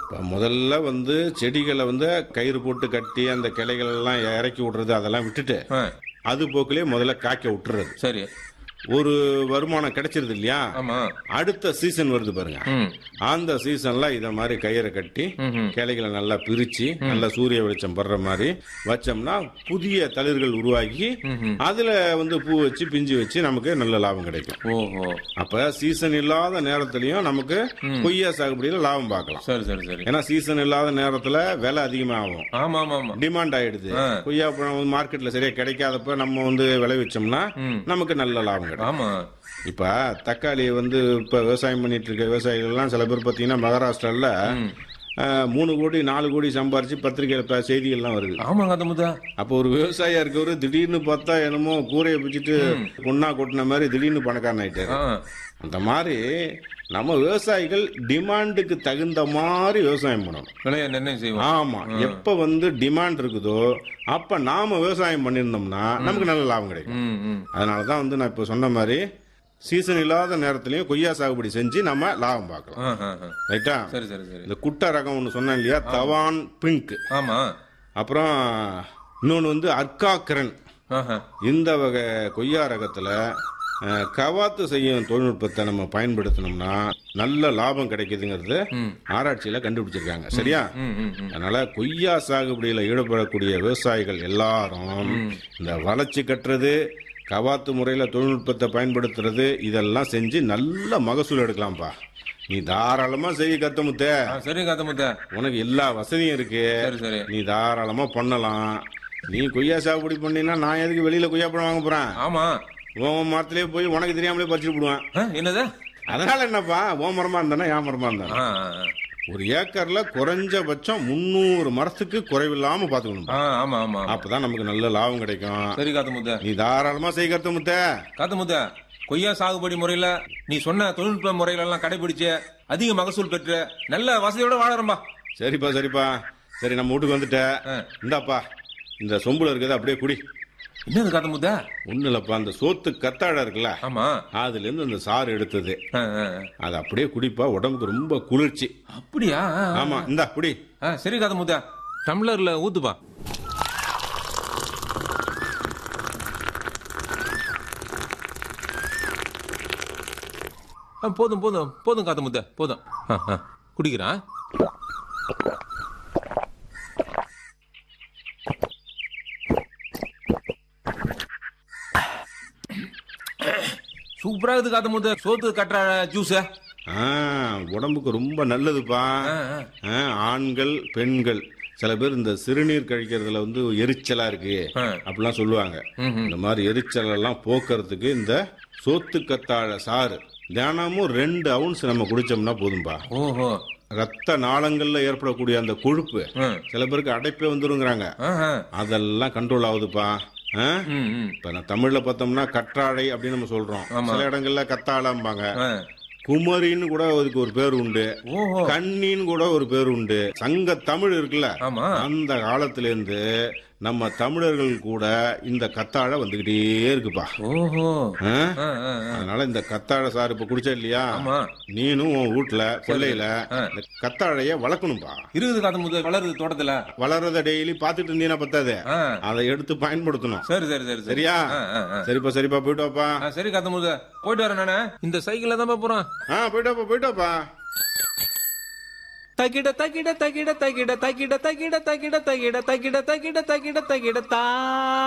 இப்ப முதல்ல வந்து செடிகளை வந்து கயிறு போட்டு கட்டி அந்த கிளைகள் எல்லாம் இறக்கி விடுறது அதெல்லாம் விட்டுட்டு ஆ, அது போக்கிலே முதல்ல காய்க்க விட்டுறது சரி ஒரு வருமானம் கிடைச்சிருது இல்லையா ஆமா அடுத்த சீசன் வருது பாருங்க ம் அந்த சீசன்ல இத மாதிரி கயிறை கட்டி ம்ஹும். கிளைகளை நல்லா பிரிச்சு நல்லா சூரிய வெளிச்சம் படுற மாதிரி வச்சோம்னா புதிய தளிர்கள் உருவாகி ம்ஹும். அதுல வந்து பூ வச்சு பிஞ்சு வச்சு நமக்கு நல்ல லாபம் கிடைக்கும் ஓஹோ அப்ப சீசன் இல்லாத நேரத்திலயும் நமக்கு கொய்யா சாகுபடியில லாபம் பார்க்கலாம் சரி சரி சரி ஏன்னா சீசன் இல்லாத நேரத்துல விலை அதிகமாகும் ஆமா ஆமா ஆமா டிமாண்ட் ஆயிடுது ஆ. கொய்யா பழம் வந்து மார்க்கெட்ல சரியா கிடைக்காதப்ப நம்ம வந்து விளைவிச்சோம்னா ம். நமக்கு நல்ல லாபம் கிடைக்கும் ஆமா இப்ப தக்காளி வந்து இப்ப விவசாயம் பண்ணிட்டு இருக்க விவசாயிகள் எல்லாம் சில பேர் பாத்தீங்கன்னா மகாராஷ்டிரால ம். அஹ், மூணு கோடி நாலு கோடி சம்பாரிச்சு பத்திரிகையில ப- செய்திகள்லாம் வருது ஆமாங்க அந்த முத்தா அப்போ ஒரு விவசாயியா இருக்கவரு திடீர்னு பார்த்தா என்னமோ கூரையை பிடிச்சிட்டு பொண்ணா கொட்டின மாதிரி திடீர்னு பணக்காரன் ஆயிட்டாரு ஆ அந்த மாதிரி நம்ம விவசாயிகள் டிமாண்டுக்கு தகுந்த மாதிரி விவசாயம் பண்ணணும் விலைய நிர்ணயம் செய்வோம் ஆமா எப்ப வந்து டிமாண்ட் இருக்குதோ அப்ப நாம விவசாயம் பண்ணியிருந்தோம்னா நமக்கு நல்ல லாபம் கிடைக்கும் ம் ம் அதனாலதான் வந்து நான் இப்ப சொன்ன மாதிரி சீசன் இல்லாத நேரத்திலயும் கொய்யா சாகுபடி செஞ்சு நம்ம லாபம் பார்க்கலாம் ஆ, ஆ, ஆ. ரைட்டா சரி சரி சரி இந்த குட்டை ரகம் ஒன்று சொன்னேன் இல்லையா தவான் பிங்க் ஆமா அப்புறம் இன்னொன்று வந்து அர்க்காக்கரன் ஆஹா. இந்த வகை கொய்யா ரகத்துல அஹ், கவாத்து செய்யும் தொழில்நுட்பத்தை நம்ம பயன்படுத்தினோம்னா நல்ல லாபம் கிடைக்குதுங்கிறது ம். ஆராய்ச்சியில கண்டுபிடிச்சிருக்காங்க சரியா ம் ம் ம் அதனால கொய்யா சாகுபடியில ஈடுபடக்கூடிய விவசாயிகள் எல்லாரும் இந்த வளர்ச்சி கட்டுறது கவாத்து முறையில தொழில்நுட்பத்தை பயன்படுத்துறது இதெல்லாம் செஞ்சு நல்ல மகசூல் எடுக்கலாம்ப்பா நீ தாராளமா செய்ய கத்தமுத்த ஆ, சரி காத்த முத்தா உனக்கு எல்லா வசதியும் இருக்கு சரி சரி நீ தாராளமா பண்ணலாம் நீ கொய்யா சாகுபடி பண்ணினா நான் எதுக்கு வெளியில கொய்யா பழம் வாங்க போறேன் ஆமா உன் மரத்திலே போய் உனக்கு தெரியாமலே பறிச்சுட்டு போடுவேன் ஆ, என்னது அதனால என்னப்பா ஓ மரமா இருந்தானே என் மரமா இருந்தானே ஆ, ஆ, ஆ. ஒரு ஏக்கர்ல குறைஞ்சபட்சம் முந்நூறு மரத்துக்கு குறைவில்லாம பாத்துக்கணும் ஆ, ஆமா ஆமா ஆமா. அப்பதான் நமக்கு நல்ல லாபம் கிடைக்கும் சரி காத்த முத்தா நீ தாராளமா செய்கிறது முத்த காத்த முத்தா கொய்யா சாகுபடி முறையில நீ சொன்ன தொழில்நுட்ப முறையில எல்லாம் கடைபிடிச்சு அதிக மகசூல் பெற்று நல்ல வசதியோட வாழறம்பா சரிப்பா சரிப்பா சரி நம்ம வீட்டுக்கு வந்துட்ட ஆ. இந்தாப்பா இந்த சொம்புல இருக்கிறது அப்படியே குடி என்னது காத்த முத்தா ஒண்ணு இல்லப்பா அந்த சோத்து கத்தாழை இருக்குல்ல ஆமா அதுல இருந்து அந்த சாறு எடுத்தது ஆ, ஆ, ஆ. அது அப்படியே குடிப்பா உடம்புக்கு ரொம்ப குளிர்ச்சி அப்படியா ஆ, ஆ. ஆமா இந்தா குடி ஆ, சரி காத்த முத்தா டம்ளர்ல ஊத்துப்பா ஆ, போதும் போதும் போதும் காத்த முத்த போதும் ஆ, ஆ. குடிக்கிறான் சூப்பரா இருக்குது காத்த முத்த சோத்து கட்டுற ஜூஸ் ஆ, உடம்புக்கு ரொம்ப நல்லதுப்பா ஆ, ஆண்கள் பெண்கள் சில பேர் இந்த சிறுநீர் கழிக்கிறதுல வந்து எரிச்சலா இருக்கு ஆ. அப்படிலாம் சொல்லுவாங்க இந்த மாதிரி எரிச்சல் எல்லாம் போக்குறதுக்கு இந்த சோத்து கத்தாழை சாறு தினமும் ரெண்டு அவுன்ஸ் நம்ம குடிச்சோம்னா போதும்பா ஓஹோ ரத்த நாளங்கள்ல ஏற்படக்கூடிய அந்த கொழுப்பு ம். சில பேருக்கு அடைப்பே வந்துருங்கிறாங்க ஆஹா. அதெல்லாம் கண்ட்ரோல் ஆகுதுப்பா ஆ? ம் ம் இப்ப நான் தமிழ்ல பார்த்தோம்னா கற்றாழை அப்படின்னு நம்ம சொல்றோம் சில இடங்கள்ல கத்தாழம்பாங்க ஆ. குமரின்னு கூட அதுக்கு ஒரு பேர் உண்டு ஓஹோ கண்ணின்னு கூட ஒரு பேர் உண்டு சங்க தமிழ் இருக்குல்ல ஆமா அந்த காலத்துல இருந்து நம்ம தமிழர்கள் கூட இந்த கத்தாழை வந்துகிட்டே இருக்குப்பா ஓஹோ ஆ? ஆ, ஆ, ஆ. அதனால இந்த கத்தாழை சாறு இப்ப குடிச்ச இல்லையா ஆமா நீனும் உன் வீட்டுல கொல்லையில ஆ. இந்த கத்தாழைய வளர்க்கணும்பா இருக்குது காத்த முத வளருது தோட்டத்துல வளர்றத டெய்லி பாத்துட்டு இருந்தீங்கன்னா பத்தாது ஆ. அதை எடுத்து பயன்படுத்தணும் சரி சரி சரி சரி சரியா ஆ, ஆ, ஆ. சரிப்பா சரிப்பா போயிட்டு வாப்பா ஆ, சரி காத்த முத போயிட்டு வரேன் நானு இந்த சைக்கிள்ல தான் போறேன் ஆ போயிட்டு வாப்பா போயிட்டு வாப்பா தகிட தகிட தகிட தகிட தகிட தகிட தகிட தகிட தகிட தகிட தகிட தகிட தா